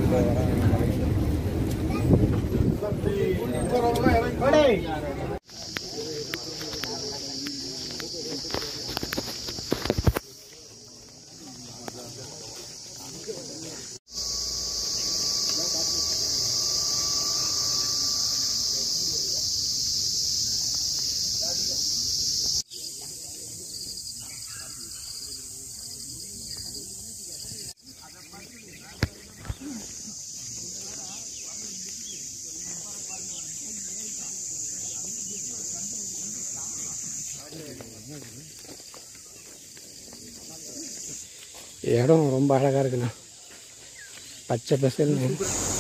இடம் ரொம்ப அழகாக இருக்குண்ணா பச்சை பசங்க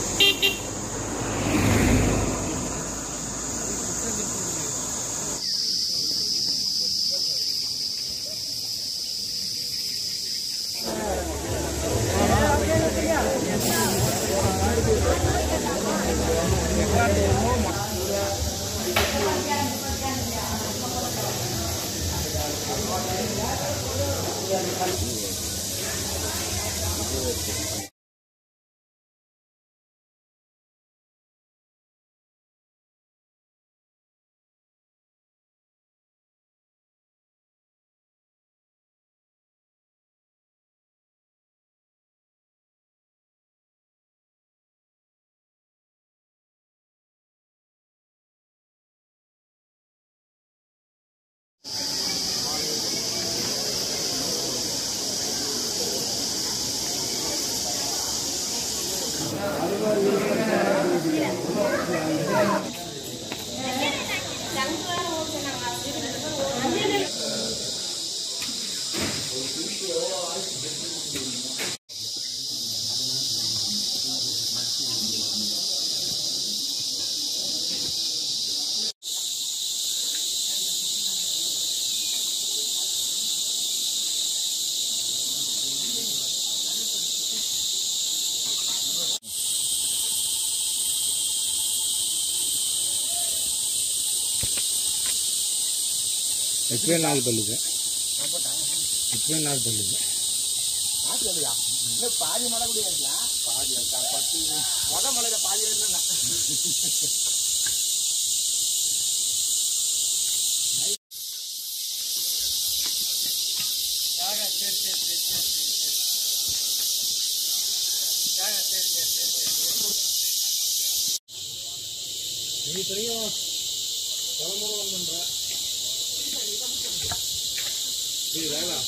இப்பவே நாலு பல்லுது இப்பவே நாலு பல்லுது பாதி மழை கூட இருக்கலாம் பாதி பத்து முத மலையில பாதி இருந்தா நீ தெரியும் தலைமுறை பண்ணுற புரியுதா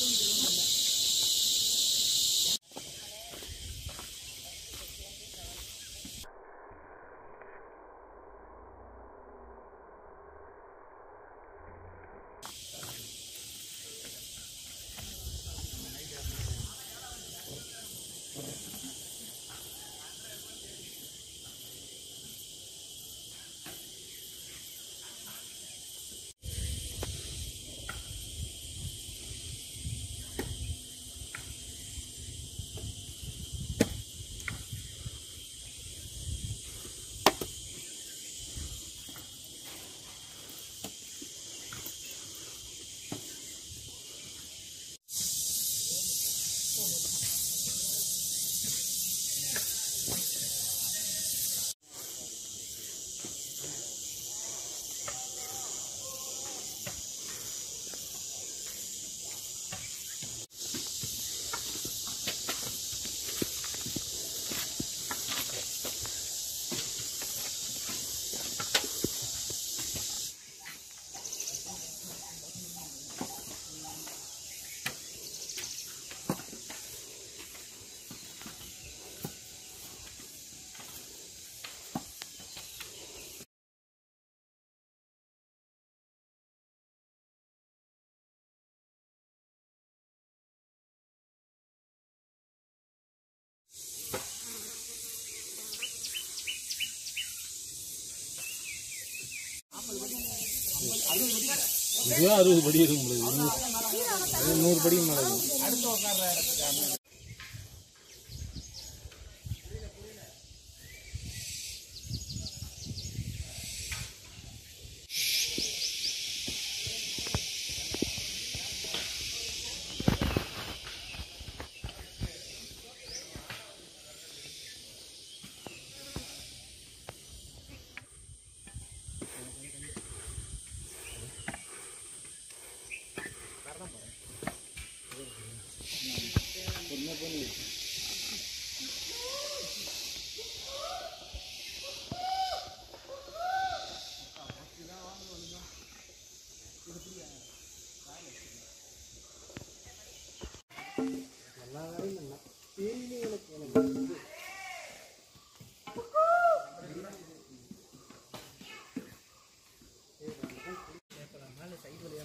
இதுதான் அறுபது படி இருக்கும் உங்களுக்கு அது நூறு படிக்கு மேலே இருக்கும்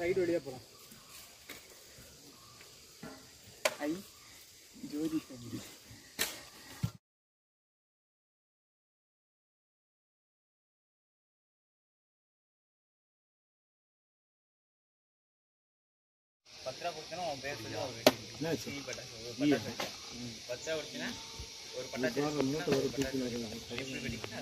சைடு வழியாக போகலாம் ஐ ஜோதி ஃபேமிலி பத்து ரூபா கொடுத்தனா உன் பேர் சொல்லி ஒரு வெட்டி ஈ பட்டாசு ஒரு பட்டாசு வச்சேன் பத்து ரூபா கொடுத்தீங்கன்னா ஒரு பட்டாசு வச்சீங்கன்னா ஒரு பட்டாசு வச்சேன். எப்படி வெடிக்கணும்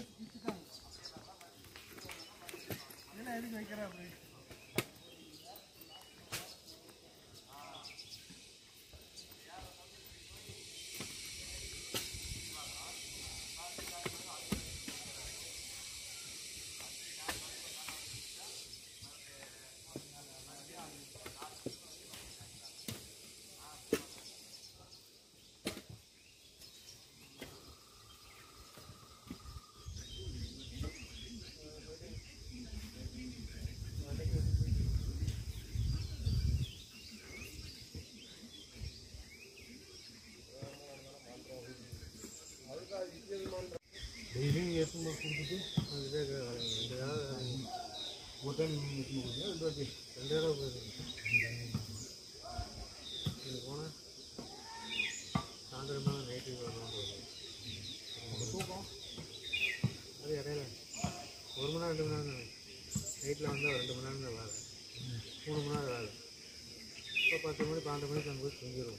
டெய்லியும் எடுத்துன்னு போய் கொடுத்துட்டு அதுவே ரெண்டு தடவை ஒரு டைம் எடுத்துன்னு போய் ரெண்டு வாட்டி ரெண்டு தடவை போயிருக்கேன் இது போனால் சாயந்தரம் மேலே நைட்டு வரணும் தூக்கம் அது இடையில ஒரு மணி நேரம் ரெண்டு மணி நேரம் தானே நைட்டில் வந்தால் ரெண்டு மணி நேரம் தான் வேலை மூணு மணி நேரம் வேலை இப்போ பத்து மணி பன்னெண்டு மணிக்கு அங்கே போய் தூங்கிடுவோம்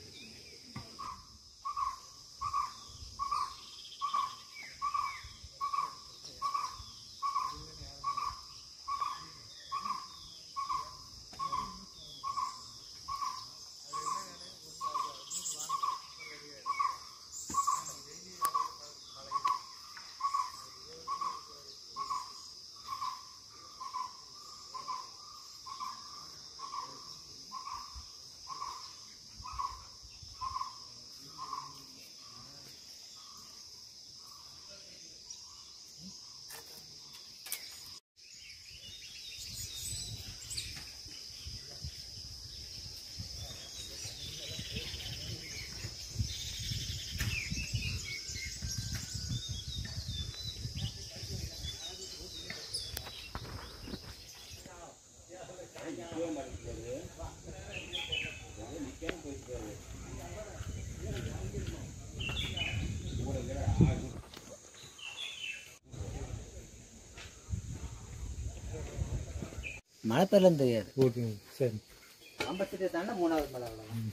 மழை பெய்யலாம் தெரியாது ஓகேங்க சரி ஐம்பத்தெட்டு தானே மூணாவது மழை அவ்வளோதான்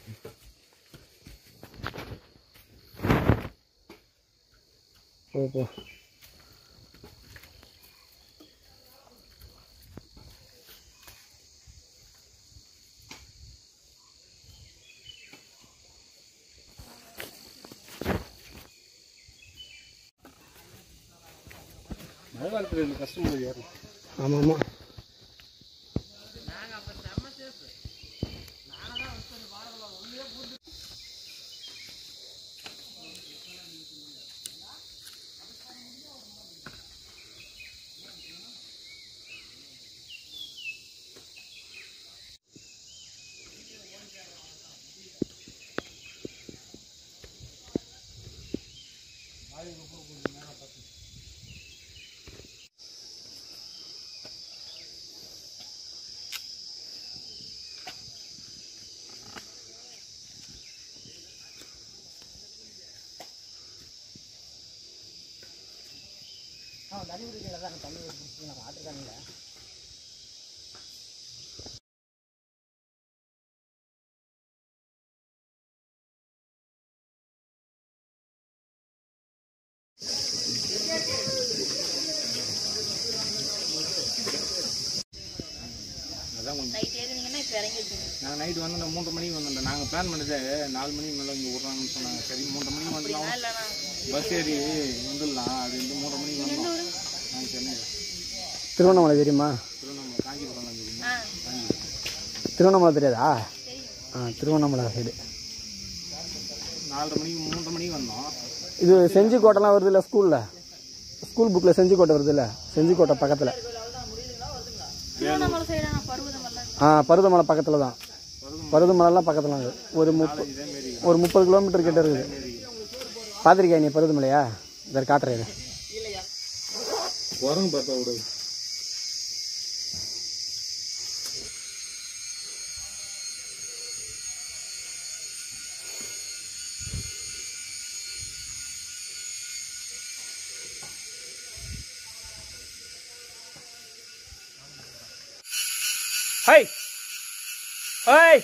போ போ மழை காலத்தில் எனக்கு கஷ்டம் ஏறும் ஆமாம் ஆமாம் ஆ தண்ணி குடிக்கல தான் தண்ணி குடிச்சு வாட்டர் தண்ணியில் அதான் கொஞ்சம் நைட் ஏறினீங்கன்னா இப்போ இறங்கிருக்கீங்க நாங்கள் நைட்டு வந்து இந்த மூன்றரை மணிக்கு வந்தோம் நாங்கள் பிளான் பண்ணது நாலு மணிக்கு மேலே இங்கே விட்றாங்கன்னு சொன்னாங்க சரி மூன்றரை மணிக்கு வந்துடலாம் இல்லைண்ணா பஸ் ஏறி வந்துடலாம் அது வந்து மூன்றரை மணிக்கு வந்தோம் நாங்கள் சென்னை திருவண்ணாமலை தெரியுமா திருவண்ணாமலை காஞ்சிபுரம் தெரியுமா ஆ திருவண்ணாமலை தெரியாதா தெரியும் ஆ திருவண்ணாமலை சைடு நாலரை மணிக்கு மூன்றரை மணிக்கு வந்தோம் இது செஞ்சிக்கோட்டைலாம் வருது இல்லை ஸ்கூலில் ஸ்கூல் புக்கில் செஞ்சிக்கோட்டை வருது இல்லை செஞ்சிக்கோட்டை பக்கத்தில் திருவண்ணாமலை சைடான பருவதமல்ல ஆ பருவதமலை பக்கத்தில் தான் பருவதமலைலாம் பக்கத்தில் தான் இருக்குது ஒரு முப்ப ஒரு முப்பது கிலோமீட்டர் கிட்ட இருக்குது பார்த்துருக்கியா நீ பருவதமலையா இதை காட்டுறேன் இரு. குரங்கு பார்த்தா விடு ஹை ஹை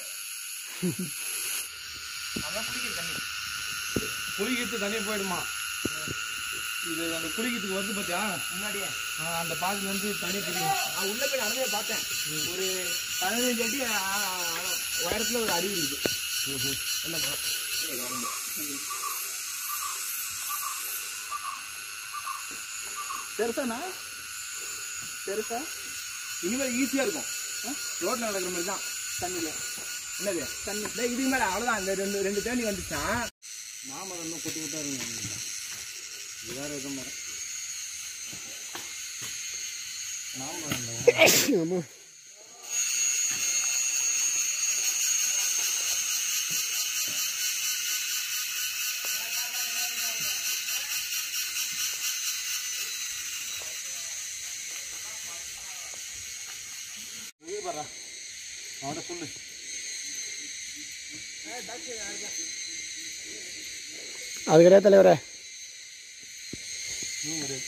குளிக்கிறது தண்ணி போயிடுமா இது அந்த குளிக்கிறதுக்கு வந்து பார்த்தியா முன்னாடியே ஆ, அந்த பாதில இருந்து தண்ணி பிடிக்கும் நான் உள்ள போய் நடந்தே பார்த்தேன் ஒரு பதினஞ்சு அடி ஆ, ஆ, உயரத்துல ஒரு அருவி இருக்குது உள்ள போ. பெருசாண்ணா பெருசா இனிமேல் ஈஸியா இருக்கும் ஆ? ரோட்ல நடக்கிற மாதிரி தான் தண்ணியில என்னது தண்ணி டேய், இதுக்கு மேல அவ்வளவுதான் இந்த ரெண்டு ரெண்டு தேனி வந்துச்சான் மாமரம் இன்னும் கொட்டி கொட்டா இருக்கு இது வேற எதுவும் மரம் ஆமா வெளியே பாரா அவன்கிட்ட சொல்லு அது கிடையாது தலைவரே இன்னும் கிடையாது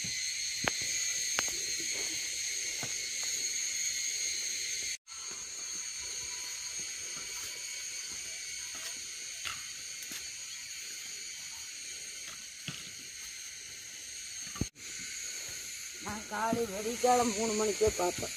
நான் காலை வெடிக்காலம் மூணு மணிக்கே பார்ப்பேன்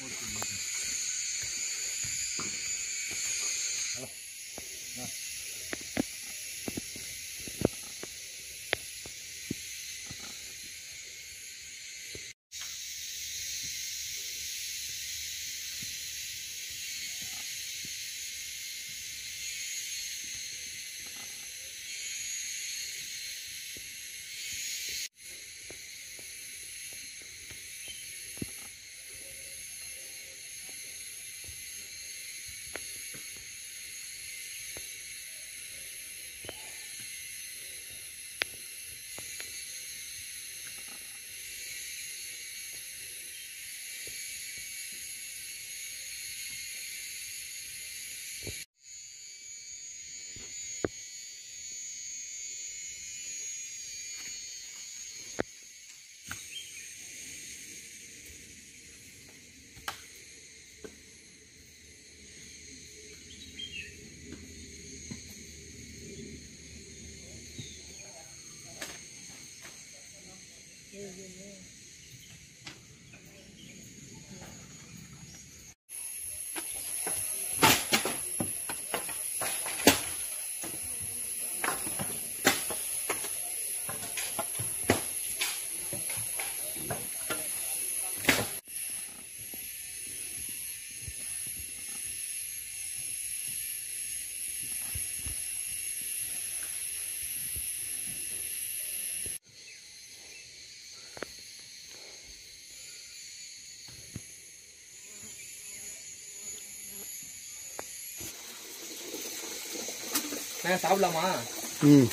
நான் சாப்பிடலாமா ம்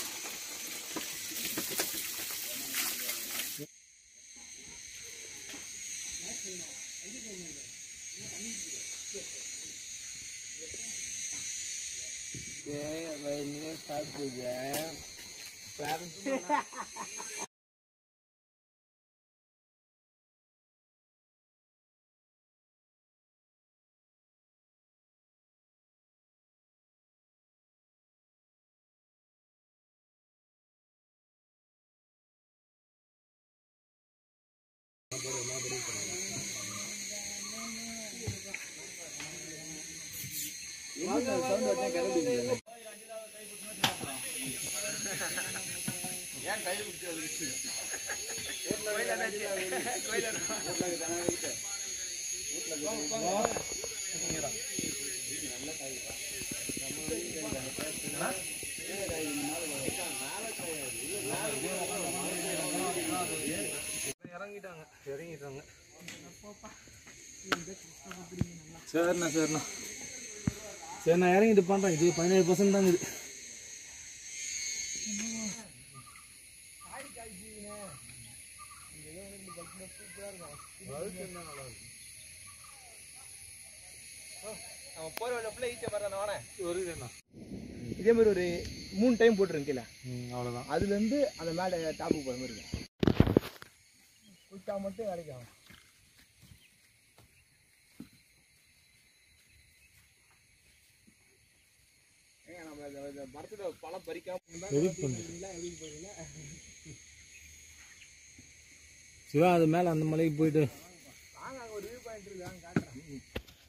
இறங்கிட்டாங்க இறங்கிட்டாங்க சரிண்ணா சரிண்ணா சரி நான் இறங்கிட்டு பண்ணுறேன் இது பதினேழு பர்சன்ட் தாங்க இது அவன் போற வழியில ஃபுல்லா ஈஸியா வர்றான் வானே வருதுண்ணா இதே மாதிரி ஒரு மூணு டைம் போட்டுருங்க கீழே ம் அவ்வளோதான் அதுல இருந்து அந்த மேல டாப்புக்கு போற மாதிரி இருக்கும் குட்டா மட்டும் வேலைக்கு ஆகும் அந்த மரத்துல பழம் பறிக்காம எடிட் பண்ணு சிவா அது மேலே அந்த மலைக்கு போயிட்டு வாங்க அங்க ஒரு வியூ பாயிண்ட் இருக்கு வாங்க காட்டுறேன்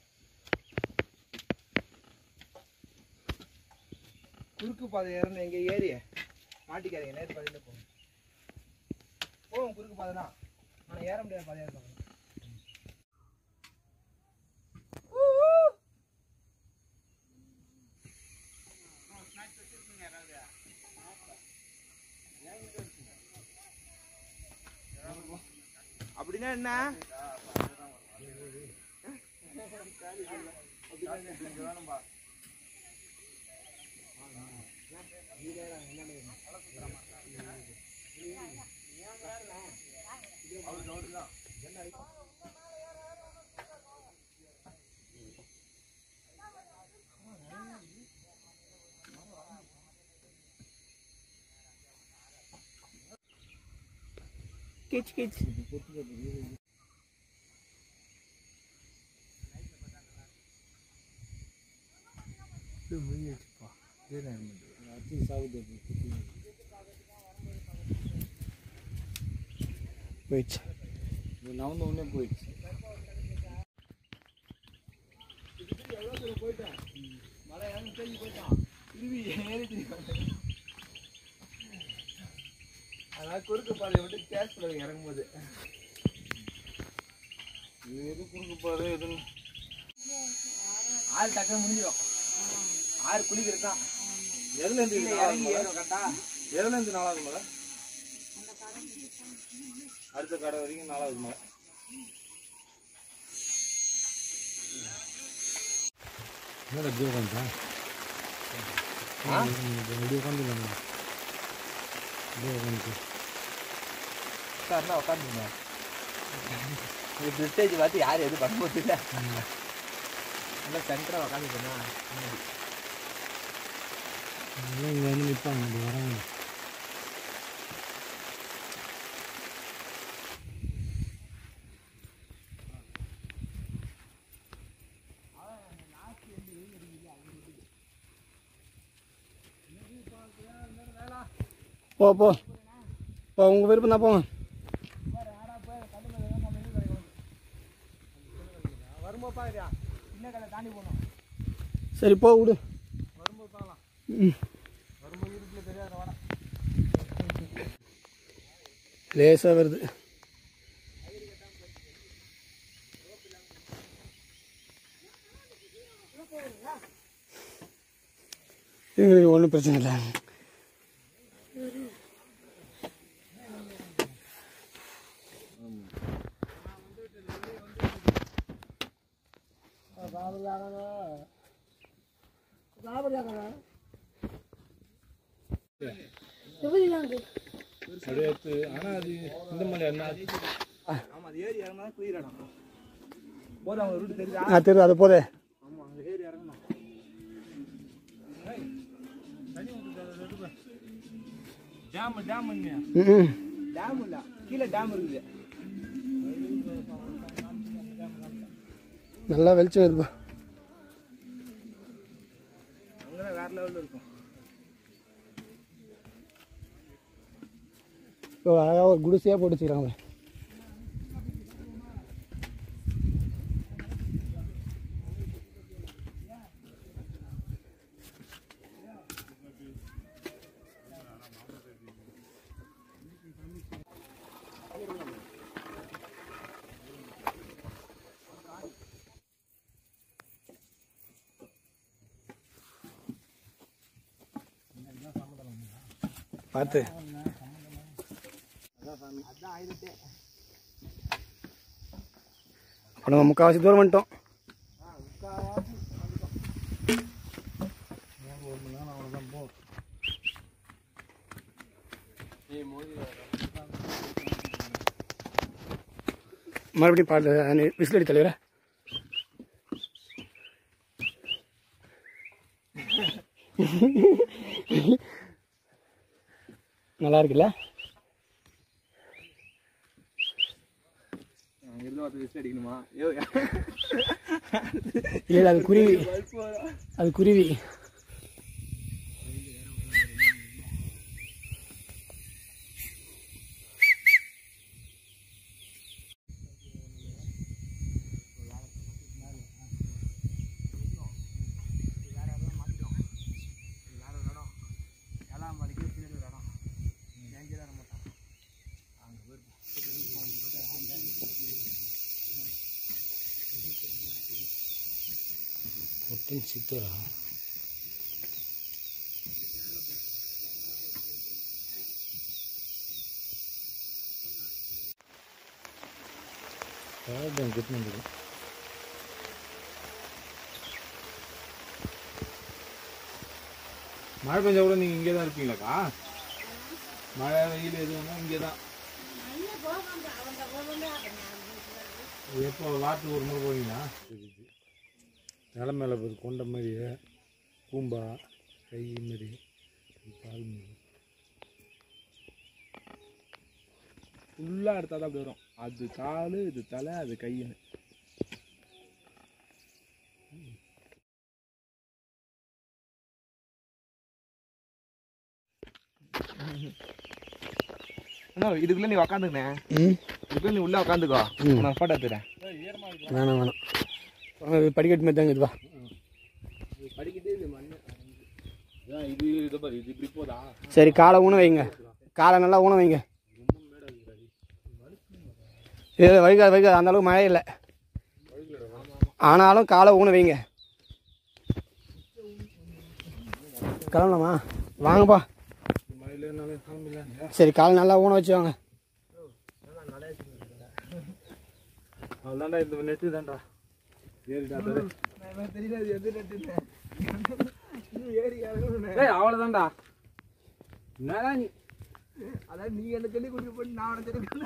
குறுக்கு பாதை ஏறணும் எங்க ஏறி மாட்டிக்காதீங்க நேர் பாதையில போகும் போகும் குறுக்கு பாதை தான் ஆனால் ஏற முடியாத பாதையா இருக்கும் அப்படின்னா என்ன கிச் கிச் போயிடுச்சு நவந்த உடனே போயிடுச்சு மழை இறங்கி தெரிஞ்சு போயிட்டான் திரும்பி ஏறி திரும்பி அதான் குறுக்கு பாதையை விட்டு கேஸ் பிள்ளை இறங்கும்போது இது எது குறுக்கு பாரு எதுன்னு ஆள் டக்குன்னு முடிஞ்சிடும் ஆறு குளிக்கிறது தான் எதுல இருந்து கீழே இறங்கி ஏறும் கரெக்டா எதுல இருந்து நாலாவது மலை அடுத்த கடை வரைக்கும் நாலாவது மலை என்னடா இப்படி உட்காந்துட்டா இப்படி உட்காந்துருக்காங்க இப்படியே உட்காந்துட்டு சார்னா உட்காந்துங்க இது பிரிஸ்டேஜ் பார்த்து யார் எது பண்ண போதில்ல நல்லா சென்டராக உட்காந்துக்கணும் எல்லாம் இங்கே வந்து நிற்பாங்க இப்படி வராங்க போ போ போ உங்கள் விருப்பம் தான் போங்க வரும்போது பாக்குறியா இன்னும் கடை தாண்டி போகணும் சரி போ விடு வரும்போது பார்க்கலாம் ம் வரும்போது இருட்டில் தெரியாத வாடா லேசாக வருது எங்களுக்கு ஒன்றும் பிரச்சனை இல்லை அப்படியே எடுத்து ஆனால் அது இந்த மலை என்ன ஆமாம் அது ஏறி இறங்கினா குளிர் இடம் போதும் அவங்க ரூட் தெரியுதா ஆ தெரியுது அது போதே ஆமாம் அங்கே ஏறி இறங்கணும் டேம் டேம் ம் டேம் இல்லை கீழே டேம் இருக்குது நல்லா வெளிச்சம் இருப்பா அங்கே வேற லெவலில் இருக்கும் இப்போ அழகாக ஒரு குடிசையாக போட்டு வச்சுக்கிறாங்க பார்த்து இப்போ நம்ம முக்கால்வாசி தூரம் வந்துட்டோம் மறுபடியும் பாட்டு விசிலடி தலைவரா நல்லா இருக்குல்ல அங்கிருந்து ஒருத்தர் விசில் அடிக்கணுமா ஐயோ இல்லை அது குருவி பல்ப் வரும் அது குருவி சிக்கன் சித்தரா கெட்டு வந்துடும் மழை பெஞ்சா கூட நீங்கள் இங்கே தான் இருப்பீங்களாக்கா மழை வெயில் எது வேணா இங்கே தான் எப்போ வாரத்துக்கு ஒரு முறை போவீங்களா நில மேலே போகுது கொண்ட மாதிரி பூம்பா கை மாதிரி பால் மாதிரி ஃபுல்லாக எடுத்தால் தான் அப்படி வரும் அது கால் இது தலை அது கைன்னு அண்ணா இதுக்குள்ள நீ உக்காந்துக்கண்ணே ம் இதுக்குள்ள நீ உள்ள உக்காந்துக்கோ ம். நான் ஃபோட்டோ எடுத்துறேன் வேணாம் வேணாம் வாங்க, படிக்கட்டு மாதிரி தாங்க இதுவா இது இதை பாரு இது இப்படி போதா சரி காலை ஊன வைங்க காலை நல்லா ஊன வைங்க இது வைக்காது வைக்காது அந்த அளவுக்கு மழை இல்லை ஆனாலும் காலை ஊன வைங்க கிளம்பலாமா வாங்கப்பா சரி காலை நல்லா ஊன வச்சு வாங்க அவ்வளோதான்டா இந்த நெட்டு தான்டா ஏறிடா தரு தெரியாது எது நட்டு ஏய் அவ்வளோதான்டா என்னடா நீ அதான் நீ என்ன சொல்லி கூட்டிட்டு போட்டு நான் அவனை சொல்லி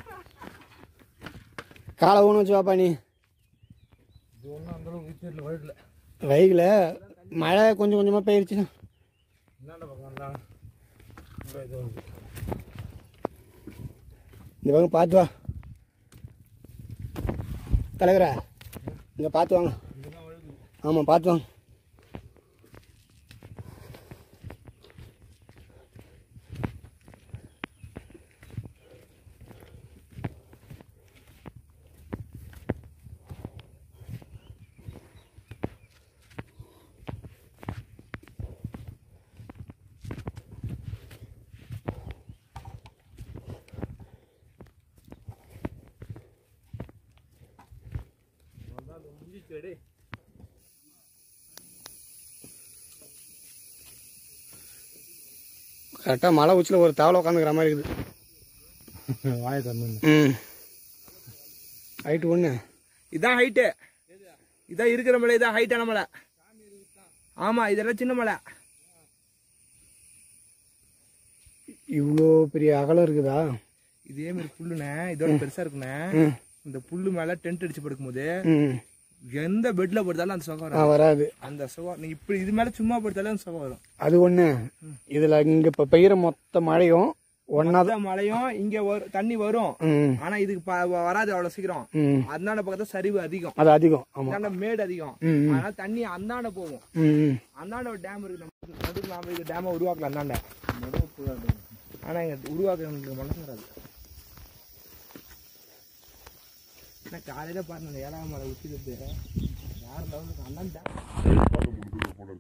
காலை ஊன வச்சு வாப்பா நீ இது ஒன்றும் அந்தளவுக்கு வீட்டில் வழியில் வைகல மழை கொஞ்சம் கொஞ்சமாக பெய்யிருச்சுன்னா என்னடா பக்கம் வந்தா இங்க இது வந்து இந்த பக்கம் பார்த்து வா தலைவரா இங்கே பார்த்து வாங்க ஆமாம் பார்த்து வாங்க கரெக்டாக மலை உச்சியில் ஒரு தவளை உட்காந்துக்கிற மாதிரி இருக்குது வாயை தந்து ம் ஹைட்டு ஒன்று இதான் ஹைட்டு இதான் இருக்கிற மலை இதான் ஹைட்டான மலை ஆமா இதெல்லாம் சின்ன மலை இவ்வளோ பெரிய அகலம் இருக்குதா இதே மாதிரி புல்லுண்ணே இதோட பெருசா இருக்குண்ணே ம் இந்த புல்லு மேல டென்ட் அடிச்சு படுக்கும்போது ம் எந்த பெட்ல படுத்தாலும் அந்த சுகம் ஆ வரும் வராது அந்த சுகம் நீ இப்படி இது மேல சும்மா படுத்தாலும் அந்த சுகம் வரும் அது ஒன்று இதில் இங்கே இப்போ பெய்கிற மொத்த மழையும் ஒன்றா தான் அதான் மழையும் இங்க வரும் தண்ணி வரும் ம் ஆனா இதுக்கு ப- வராது அவ்வளவு சீக்கிரம் ம் அந்தாண்ட பக்கத்துல சரிவு அதிகம் அது அதிகம் ஆமாம் அந்தாண்ட மேடு அதிகம் ம் ம் ஆனா தண்ணி அந்தாண்ட போகும் ம் ம் அந்தாண்ட ஒரு டேம் இருக்கு நமக்கு நடுவுல நாம இது டேமை உருவாக்கலாம் அந்தாண்ட ஆனா இங்க உருவாக்குறவங்களுக்கு மனசு வராது ஆனா காலையில பாருங்க அந்த ஏழாம் மலை உச்சிக்கிறது யார் இருந்தாலும் அந்தாண்ட டேம்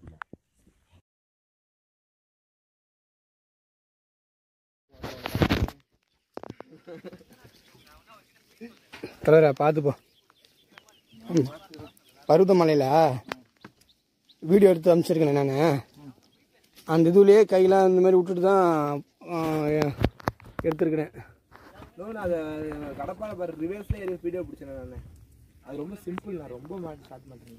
தலைவரா பார்த்து போ ம். பருவதமலையில் வீடியோ எடுத்து அனுப்பிச்சிருக்கேன் நான் அந்த இதுலேயே கையெல்லாம் இந்த மாதிரி விட்டுட்டு தான் ஆ, எ- எடுத்திருக்கிறேன் இன்னொன்று அதை கடப்பால பாரு ரிவர்ஸ்ல ஏறி வீடியோ பிடிச்சேன் நான் அது ரொம்ப சிம்பிள் நான் ரொம்ப மாட்டி ஸ்டார்ட் பண்ணுறேன்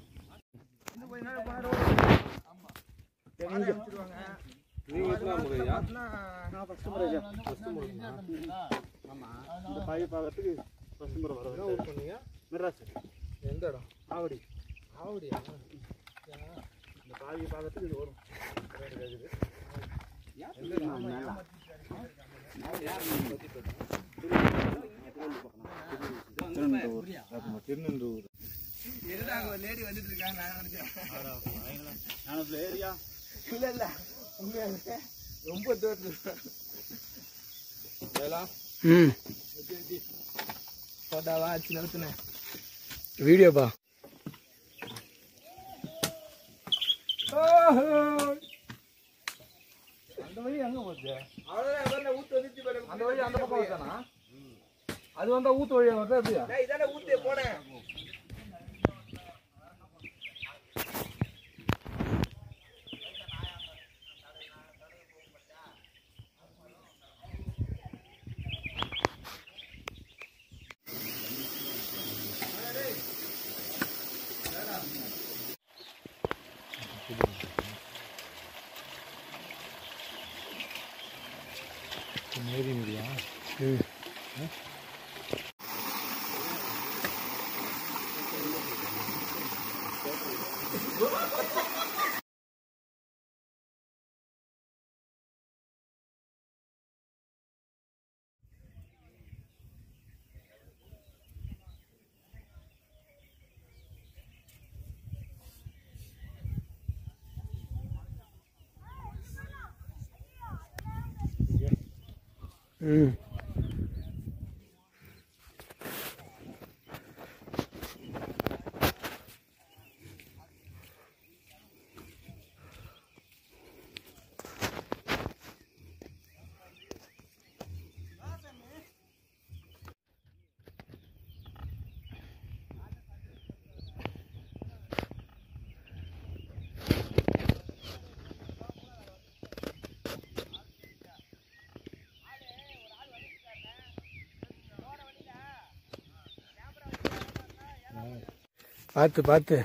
எந்த இடம் ஆவடி ஆவடியா இந்த பாவி பார்க்கறதுக்கு இது வரும் திருநெல்வேலி லேடி வந்துட்டு இருக்காங்க நான் நினைச்சேன் இல்ல இல்ல உண்மையாலுமே ரொம்ப தூரத்துல ம் போட்டாவா அடிச்சு நிறுத்தினேன் வீடியோப்பா அந்த வழி எங்க போச்சு அவ்வளவுதான் ஊத்து வந்துச்சு பாரு அந்த வழி அந்த பக்கம் வருதானா அது வந்தா ஊத்து வழியா வருதா எப்படியா நான் இதானே ஊத்தே போனேன் ம் பார்த்து பார்த்து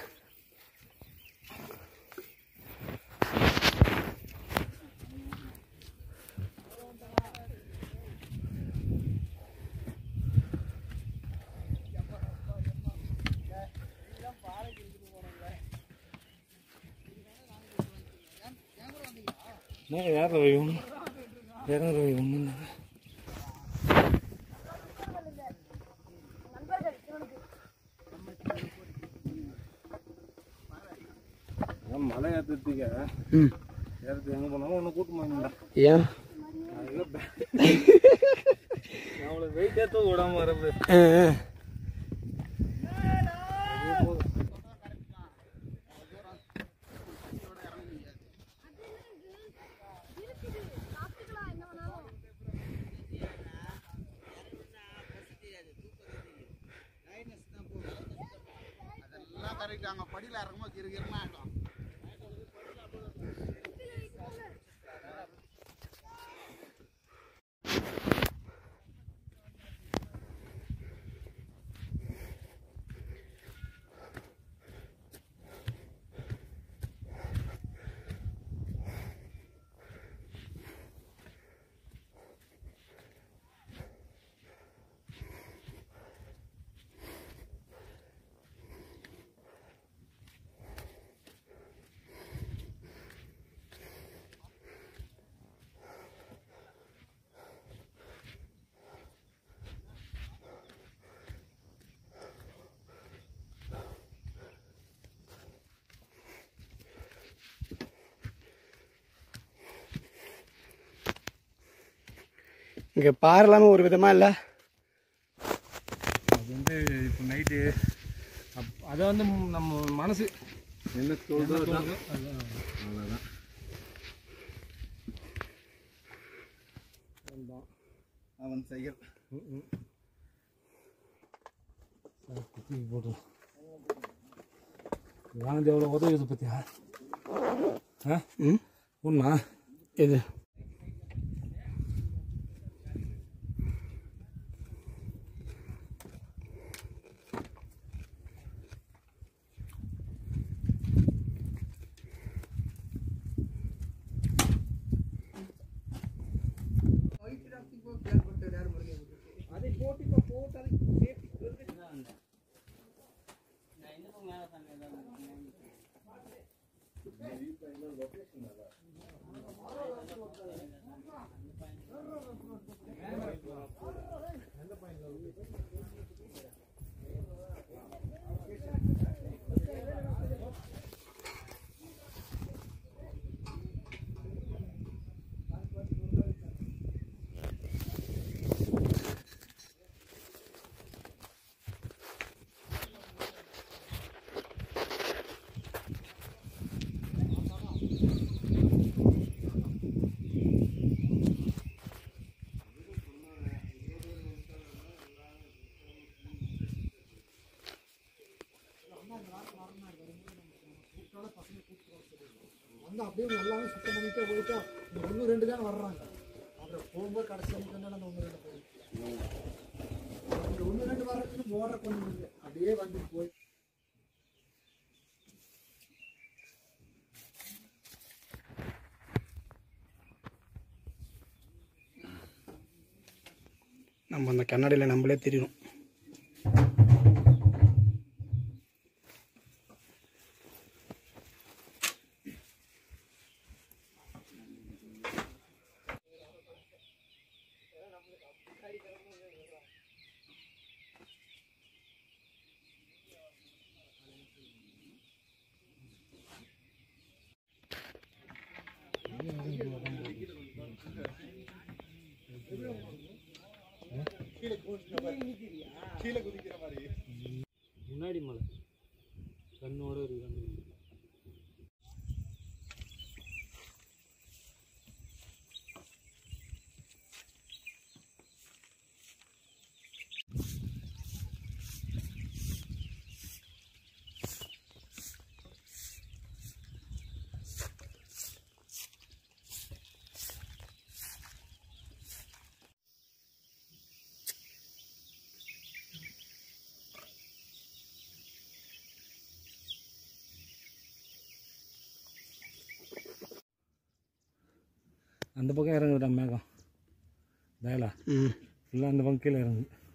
என்ன யார் ரவி ஒன்று யாரும் ரவி ஒன்று மலை ஏற்றுறதுக்கு ம் ஏறது எங்கே போனாலும் ஒன்று கூட்டு போயிருந்தா ஏன் அவளை வெயிட் ஏற்ற விடாம வரது ஆ ஆ. இங்கே பாறை இல்லாமல் ஒரு விதமாக இல்லை அது வந்து இப்போ நைட்டு அப் அதை வந்து நம்ம மனசு என்ன தோணுதோ அதான் அவ்வளோதான் அவன் செயல் தூக்கி போட்டு வானதி எவ்வளோ உதவுது பத்தியா ஆ ம் உண்மா இது வந்து அப்படியே நல்லாவே சுத்தம் பண்ணிட்டே போயிட்டா இந்த ஒன்று ரெண்டு தான் வர்றாங்க அப்புறம் போகும்போது கடைசி வரைக்கும் அந்த ஒன்று ரெண்டு போய் இந்த ஒன்று ரெண்டு வர்றதுக்கு ஓடுற கொஞ்சம் இல்லை அப்படியே வந்து போய் நம்ம அந்த கண்ணாடியில் நம்மளே தெரியணும் முன்னாடி மலை கண்ணோட ஒரு கண்ணு அந்த பக்கம் இறங்குதுடா மேகம் வேலை ஃபுல்லாக அந்த பக்கம் கீழே இறங்குது